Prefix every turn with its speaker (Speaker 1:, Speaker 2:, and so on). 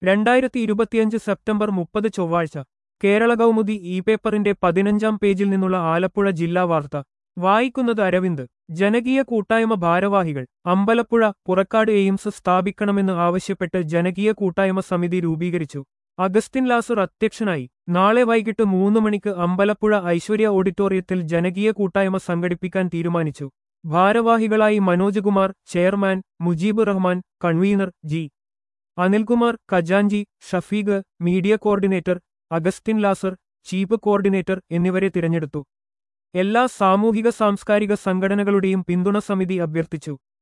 Speaker 1: രണ്ടായിരത്തി ഇരുപത്തിയഞ്ച് സെപ്റ്റംബർ മുപ്പത് ചൊവ്വാഴ്ച കേരള കൗമുദി ഇ പേപ്പറിന്റെ പതിനഞ്ചാം പേജിൽ നിന്നുള്ള ആലപ്പുഴ ജില്ലാ വാർത്ത വായിക്കുന്നത് അരവിന്ദ് ജനകീയ കൂട്ടായ്മ ഭാരവാഹികൾ അമ്പലപ്പുഴ പുറക്കാട് എയിംസ് സ്ഥാപിക്കണമെന്ന് ആവശ്യപ്പെട്ട് ജനകീയ കൂട്ടായ്മ സമിതി രൂപീകരിച്ചു അഗസ്റ്റിൻ ലാസർ അധ്യക്ഷനായി നാളെ വൈകിട്ട് മൂന്ന് മണിക്ക് അമ്പലപ്പുഴ ഐശ്വര്യ ഓഡിറ്റോറിയത്തിൽ ജനകീയ കൂട്ടായ്മ സംഘടിപ്പിക്കാൻ തീരുമാനിച്ചു ഭാരവാഹികളായി Manoj Kumar chairman Mujeeb Rahman convener G Anilkumar ഖജാൻജി Shafeeq media coordinator Augustine Lazar chief coordinator എന്നിവരെ തിരഞ്ഞെടുത്തു എല്ലാ സാമൂഹിക സാംസ്കാരിക സംഘടനകളുടെയും പിന്തുണ സമിതി അഭ്യർത്ഥിച്ചു